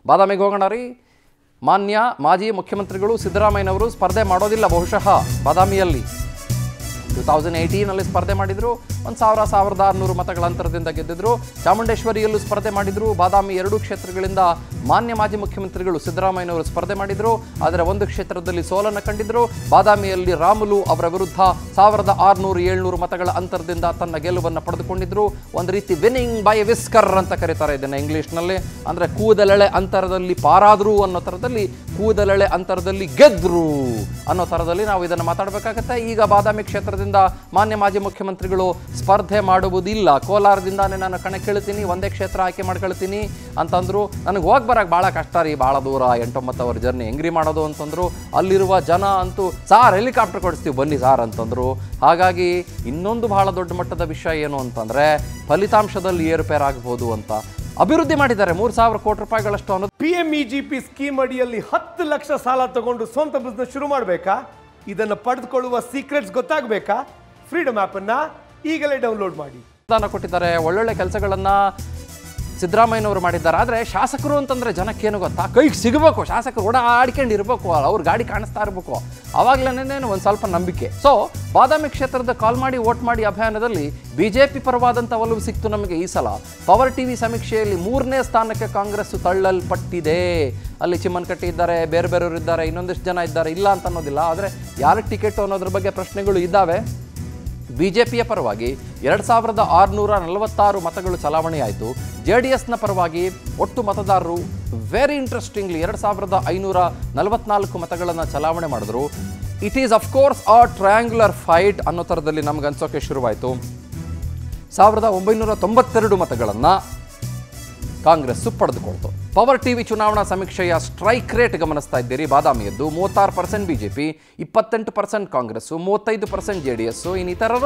ಬಾದಾಮಿಗೆ ಹೋಗೋಣ ರೀ ಮಾನ್ಯ ಮಾಜಿ ಮುಖ್ಯಮಂತ್ರಿಗಳು ಸಿದ್ದರಾಮಯ್ಯನವರು ಸ್ಪರ್ಧೆ ಮಾಡೋದಿಲ್ಲ ಬಹುಶಃ ಬಾದಾಮಿಯಲ್ಲಿ ಟೂ ತೌಸಂಡ್ ಏಯ್ಟೀನಲ್ಲಿ ಸ್ಪರ್ಧೆ ಮಾಡಿದ್ರು ಒಂದು ಸಾವಿರ ಸಾವಿರದ ಆರುನೂರು ಮತಗಳ ಅಂತರದಿಂದ ಗೆದ್ದಿದ್ರು ಚಾಮುಂಡೇಶ್ವರಿಯಲ್ಲೂ ಸ್ಪರ್ಧೆ ಮಾಡಿದ್ರು ಬಾದಾಮಿ ಎರಡು ಕ್ಷೇತ್ರಗಳಿಂದ ಮಾನ್ಯ ಮಾಜಿ ಮುಖ್ಯಮಂತ್ರಿಗಳು ಸಿದ್ದರಾಮಯ್ಯನವರು ಸ್ಪರ್ಧೆ ಮಾಡಿದ್ರು ಆದರೆ ಒಂದು ಕ್ಷೇತ್ರದಲ್ಲಿ ಸೋಲನ್ನು ಕಂಡಿದ್ರು ಬಾದಾಮಿಯಲ್ಲಿ ರಾಮುಲು ಅವರ ವಿರುದ್ಧ ಸಾವಿರದ ಆರುನೂರು ಏಳ್ನೂರು ಮತಗಳ ಅಂತರದಿಂದ ತನ್ನ ಗೆಲುವನ್ನು ಪಡೆದುಕೊಂಡಿದ್ರು ಒಂದು ರೀತಿ ವಿನ್ನಿಂಗ್ ಬೈ ವಿಸ್ಕರ್ ಅಂತ ಕರೀತಾರೆ ಇದನ್ನು ಇಂಗ್ಲೀಷ್ನಲ್ಲಿ ಅಂದರೆ ಕೂದಲೆಳೆ ಅಂತರದಲ್ಲಿ ಪಾರಾದ್ರು ಅನ್ನೋ ಥರದಲ್ಲಿ ಕೂದಲೆಳೆ ಅಂತರದಲ್ಲಿ ಗೆದ್ರು ಅನ್ನೋ ಥರದಲ್ಲಿ ನಾವು ಇದನ್ನು ಮಾತಾಡಬೇಕಾಗತ್ತೆ ಈಗ ಬಾದಾಮಿ ಕ್ಷೇತ್ರದಿಂದ ಮಾನ್ಯ ಮಾಜಿ ಮುಖ್ಯಮಂತ್ರಿಗಳು ಸ್ಪರ್ಧೆ ಮಾಡುವುದಿಲ್ಲ ಕೋಲಾರದಿಂದಾನೇ ನಾನು ಕಣಕ್ಕಿಳ್ತೀನಿ ಒಂದೇ ಕ್ಷೇತ್ರ ಆಯ್ಕೆ ಮಾಡ್ಕೊಳ್ತೀನಿ ಅಂತಂದ್ರು ನನಗೆ ಹೋಗಿ ಬರಕ್ಕೆ ಭಾಳ ಕಷ್ಟ ರೀ ಭಾಳ ದೂರ ಎಂಟೊಂಬತ್ತು ಅವರ್ ಜರ್ನಿ ಹೆಂಗ್ರಿ ಮಾಡೋದು ಅಂತಂದ್ರು ಅಲ್ಲಿರುವ ಜನ ಅಂತೂ ಸಾರ್ ಹೆಲಿಕಾಪ್ಟರ್ ಕೊಡಿಸ್ತೀವಿ ಬನ್ನಿ ಸಾರ್ ಅಂತಂದ್ರು ಹಾಗಾಗಿ ಇನ್ನೊಂದು ಬಹಳ ದೊಡ್ಡ ಮಟ್ಟದ ವಿಷಯ ಏನು ಅಂತಂದ್ರೆ ಫಲಿತಾಂಶದಲ್ಲಿ ಏರುಪೇರಾಗಬಹುದು ಅಂತ ಅಭಿವೃದ್ಧಿ ಮಾಡಿದ್ದಾರೆ ಮೂರು ಸಾವಿರ ಕೋಟಿ ರೂಪಾಯಿಗಳಷ್ಟು ಅನ್ನೋದು P M E G P scheme ಅಡಿಯಲ್ಲಿ ಹತ್ತು ಲಕ್ಷ ಸಾಲ ತಗೊಂಡು ಸ್ವಂತ ಬಿಸ್ನೆಸ್ ಶುರು ಮಾಡಬೇಕಾ ಇದನ್ನು ಪಡೆದುಕೊಳ್ಳುವ ಸೀಕ್ರೆಟ್ಸ್ ಗೊತ್ತಾಗಬೇಕಾ ಫ್ರೀಡಮ್ ಆ್ಯಪನ್ನು ಈಗಲೇ ಡೌನ್ಲೋಡ್ ಮಾಡಿ ಅನುದಾನ ಕೊಟ್ಟಿದ್ದಾರೆ ಒಳ್ಳೊಳ್ಳೆ ಕೆಲಸಗಳನ್ನ ಸಿದ್ದರಾಮಯ್ಯನವರು ಮಾಡಿದ್ದಾರೆ ಆದರೆ ಶಾಸಕರು ಅಂತಂದ್ರೆ ಜನಕ್ಕೇನು ಗೊತ್ತಾ ಕೈಗೆ ಸಿಗಬೇಕು ಶಾಸಕರು ಓಡಾಡ್ಕೊಂಡು ಇರಬೇಕು ಅವ್ರ ಗಾಡಿ ಕಾಣಿಸ್ತಾ ಇರಬೇಕು ಅವಾಗಲೇ ಒಂದು ಸ್ವಲ್ಪ ನಂಬಿಕೆ ಸೊ ಬಾದಾಮಿ ಕ್ಷೇತ್ರದ ಕಾಲ್ ಮಾಡಿ ವೋಟ್ ಮಾಡಿ ಅಭಿಯಾನದಲ್ಲಿ ಬಿಜೆಪಿ ಪರವಾದಂಥ ಒಲವು ಸಿಕ್ತು ನಮಗೆ ಈ ಸಲ ಪವರ್ ಟಿವಿ ಸಮೀಕ್ಷೆಯಲ್ಲಿ ಮೂರನೇ ಸ್ಥಾನಕ್ಕೆ ಕಾಂಗ್ರೆಸ್ ತಳ್ಳಲ್ಪಟ್ಟಿದೆ ಅಲ್ಲಿ ಚಿಮ್ಮನ್ಕಟ್ಟಿ ಇದ್ದಾರೆ ಬೇರೆ ಬೇರೆಯವರು ಇದ್ದಾರೆ ಇನ್ನೊಂದಿಷ್ಟು ಜನ ಇದ್ದಾರೆ ಇಲ್ಲ ಅಂತ ಅನ್ನೋದಿಲ್ಲ ಆದರೆ ಯಾರಿಗೆ ಟಿಕೆಟ್ ಅನ್ನೋದ್ರ ಬಗ್ಗೆ ಪ್ರಶ್ನೆಗಳು ಇದ್ದಾವೆ ಬಿಜೆಪಿಯ ಪರವಾಗಿ ಎರಡು ಸಾವಿರದ ಆರುನೂರ ನಲವತ್ತಾರು ಮತಗಳು ಚಲಾವಣೆಯಾಯಿತು ಜೆ ಡಿ ಎಸ್ನ ಪರವಾಗಿ ಒಟ್ಟು ಮತದಾರರು ವೆರಿ ಇಂಟ್ರೆಸ್ಟಿಂಗ್ಲಿ ಎರಡು ಸಾವಿರದ ಐನೂರ ನಲವತ್ನಾಲ್ಕು ಮತಗಳನ್ನು ಚಲಾವಣೆ ಮಾಡಿದ್ರು it is of course a triangular fight ಅನ್ನೋ ಥರದಲ್ಲಿ ನಮ್ಗೆ ಅನ್ಸೋಕೆ ಶುರುವಾಯಿತು ಸಾವಿರದ ಒಂಬೈನೂರ ತೊಂಬತ್ತೆರಡು ಮತಗಳನ್ನು ಕಾಂಗ್ರೆಸ್ಸು ಪಡೆದುಕೊಳ್ತು ಪವರ್ ಟಿವಿ ಚುನಾವಣಾ ಸಮೀಕ್ಷೆಯ ಸ್ಟ್ರೈಕ್ ರೇಟ್ ಗಮನಿಸ್ತಾ ಇದ್ದೀರಿ ಬಾದಾಮಿಯದ್ದು ಮೂವತ್ತಾರು ಪರ್ಸೆಂಟ್ ಬಿಜೆಪಿ ಇಪ್ಪತ್ತೆಂಟು ಪರ್ಸೆಂಟ್ ಕಾಂಗ್ರೆಸ್ಸು ಮೂವತ್ತೈದು ಪರ್ಸೆಂಟ್ ಜೆ ಡಿ ಎಸ್ಸು ಇನ್ನಿತರರು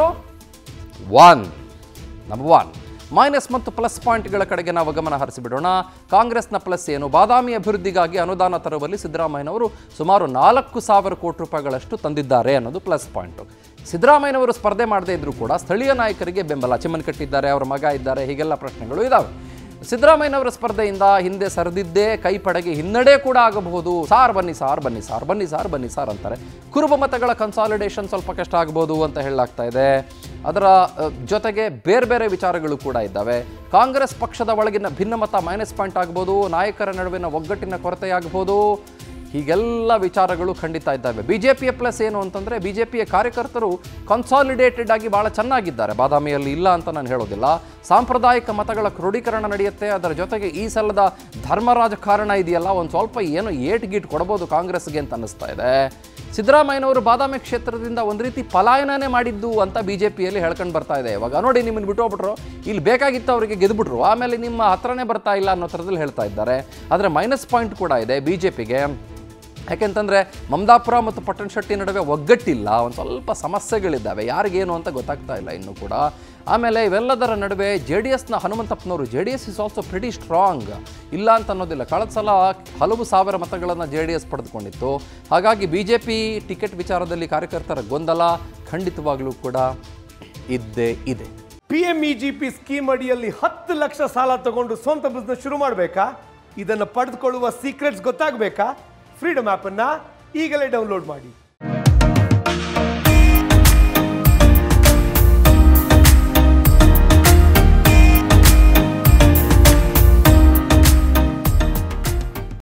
ಒನ್ ನಂಬರ್ ಒನ್ ಮೈನಸ್ ಮತ್ತು ಪ್ಲಸ್ ಪಾಯಿಂಟ್ಗಳ ಕಡೆಗೆ ನಾವು ಗಮನ ಹರಿಸಿಬಿಡೋಣ ಕಾಂಗ್ರೆಸ್ನ ಪ್ಲಸ್ ಏನು ಬಾದಾಮಿ ಅಭಿವೃದ್ಧಿಗಾಗಿ ಅನುದಾನ ತರುವಲ್ಲಿ ಸಿದ್ದರಾಮಯ್ಯನವರು ಸುಮಾರು ನಾಲ್ಕು ಸಾವಿರ ಕೋಟಿ ರೂಪಾಯಿಗಳಷ್ಟು ತಂದಿದ್ದಾರೆ ಅನ್ನೋದು ಪ್ಲಸ್ ಪಾಯಿಂಟು ಸಿದ್ದರಾಮಯ್ಯನವರು ಸ್ಪರ್ಧೆ ಮಾಡದೇ ಇದ್ರೂ ಕೂಡ ಸ್ಥಳೀಯ ನಾಯಕರಿಗೆ ಬೆಂಬಲ ಚಿಮ್ಮನ್ಕಟ್ಟಿದ್ದಾರೆ ಅವರ ಮಗ ಇದ್ದಾರೆ ಹೀಗೆಲ್ಲ ಪ್ರಶ್ನೆಗಳು ಇದ್ದಾವೆ ಸಿದ್ದರಾಮಯ್ಯನವರ ಸ್ಪರ್ಧೆಯಿಂದ ಹಿಂದೆ ಸರಿದಿದ್ದೇ ಕೈ ಪಡೆಗೆ ಹಿನ್ನಡೆ ಕೂಡ ಆಗಬಹುದು ಸಾರ್ ಬನ್ನಿ ಸಾರ್ ಬನ್ನಿ ಸಾರ್ ಬನ್ನಿ ಸಾರ್ ಬನ್ನಿ ಸಾರ್ ಅಂತಾರೆ ಕುರುಬ ಮತಗಳ ಕನ್ಸಾಲಿಡೇಷನ್ ಸ್ವಲ್ಪ ಕಷ್ಟ ಆಗ್ಬೋದು ಅಂತ ಹೇಳಲಾಗ್ತಾ ಇದೆ ಅದರ ಅ, ಜೊತೆಗೆ ಬೇರೆ ಬೇರೆ ವಿಚಾರಗಳು ಕೂಡ ಇದ್ದಾವೆ ಕಾಂಗ್ರೆಸ್ ಪಕ್ಷದ ಒಳಗಿನ ಭಿನ್ನಮತ ಮೈನಸ್ ಪಾಯಿಂಟ್ ಆಗ್ಬೋದು ನಾಯಕರ ನಡುವಿನ ಒಗ್ಗಟ್ಟಿನ ಕೊರತೆಯಾಗಬಹುದು ಹೀಗೆಲ್ಲ ವಿಚಾರಗಳು ಖಂಡಿತ ಇದ್ದಾವೆ ಬಿ ಜೆ ಪಿಯ ಪ್ಲಸ್ ಏನು ಅಂತಂದರೆ ಬಿ ಜೆ ಪಿಯ ಕಾರ್ಯಕರ್ತರು ಕನ್ಸಾಲಿಡೇಟೆಡ್ ಆಗಿ ಭಾಳ ಚೆನ್ನಾಗಿದ್ದಾರೆ ಬಾದಾಮಿಯಲ್ಲಿ ಇಲ್ಲ ಅಂತ ನಾನು ಹೇಳೋದಿಲ್ಲ ಸಾಂಪ್ರದಾಯಿಕ ಮತಗಳ ಕ್ರೋಢೀಕರಣ ನಡೆಯುತ್ತೆ ಅದರ ಜೊತೆಗೆ ಈ ಸಲದ ಧರ್ಮ ರಾಜಕಾರಣ ಇದೆಯಲ್ಲ ಒಂದು ಸ್ವಲ್ಪ ಏನು ಏಟ್ ಗೀಟ್ ಕೊಡ್ಬೋದು ಕಾಂಗ್ರೆಸ್ಗೆ ಅಂತ ಅನ್ನಿಸ್ತಾ ಇದೆ ಸಿದ್ದರಾಮಯ್ಯನವರು ಬಾದಾಮಿ ಕ್ಷೇತ್ರದಿಂದ ಒಂದು ರೀತಿ ಪಲಾಯನನೇ ಮಾಡಿದ್ದು ಅಂತ ಬಿ ಜೆ ಪಿಯಲ್ಲಿ ಹೇಳ್ಕೊಂಡು ಬರ್ತಾ ಇದೆ ಇವಾಗ ನೋಡಿ ನಿಮ್ಮನ್ನು ಬಿಟ್ಟು ಹೋಗ್ಬಿಟ್ರು ಇಲ್ಲಿ ಬೇಕಾಗಿತ್ತು ಅವರಿಗೆ ಗೆದ್ಬಿಟ್ರು ಆಮೇಲೆ ನಿಮ್ಮ ಹತ್ರನೇ ಬರ್ತಾ ಇಲ್ಲ ಅನ್ನೋ ಥರದಲ್ಲಿ ಹೇಳ್ತಾ ಇದ್ದಾರೆ ಆದರೆ ಮೈನಸ್ ಪಾಯಿಂಟ್ ಕೂಡ ಇದೆ ಬಿ ಜೆ ಪಿಗೆ ಯಾಕೆಂತಂದರೆ ಮಮದಾಪುರ ಮತ್ತು ಪಟ್ಟಣ ಶೆಟ್ಟಿ ನಡುವೆ ಒಗ್ಗಟ್ಟಿಲ್ಲ ಒಂದು ಸ್ವಲ್ಪ ಸಮಸ್ಯೆಗಳಿದ್ದಾವೆ ಯಾರಿಗೇನು ಅಂತ ಗೊತ್ತಾಗ್ತಾ ಇಲ್ಲ ಇನ್ನೂ ಕೂಡ ಆಮೇಲೆ ಇವೆಲ್ಲದರ ನಡುವೆ ಜೆ ಡಿ ಎಸ್ನ ಹನುಮಂತಪ್ಪನವರು J D S is also pretty strong ಇಲ್ಲ ಅಂತ ಅನ್ನೋದಿಲ್ಲ ಕಳೆದ ಸಲ ಹಲವು ಸಾವಿರ ಮತಗಳನ್ನು ಜೆ ಡಿ ಎಸ್ ಪಡೆದುಕೊಂಡಿತ್ತು ಹಾಗಾಗಿ ಬಿ ಜೆ ಪಿ ಟಿಕೆಟ್ ವಿಚಾರದಲ್ಲಿ ಕಾರ್ಯಕರ್ತರ ಗೊಂದಲ ಖಂಡಿತವಾಗ್ಲೂ ಕೂಡ ಇದ್ದೇ ಇದೆ P M E G P scheme ಅಡಿಯಲ್ಲಿ ಹತ್ತು ಲಕ್ಷ ಸಾಲ ತಗೊಂಡು ಸ್ವಂತ ಬಿಸ್ನೆಸ್ ಶುರು ಮಾಡಬೇಕಾ ಇದನ್ನು ಪಡೆದುಕೊಳ್ಳುವ ಸೀಕ್ರೆಟ್ಸ್ ಗೊತ್ತಾಗಬೇಕಾ ಫ್ರೀಡಮ್ ಆ್ಯಪನ್ನು ಈಗಲೇ ಡೌನ್ಲೋಡ್ ಮಾಡಿ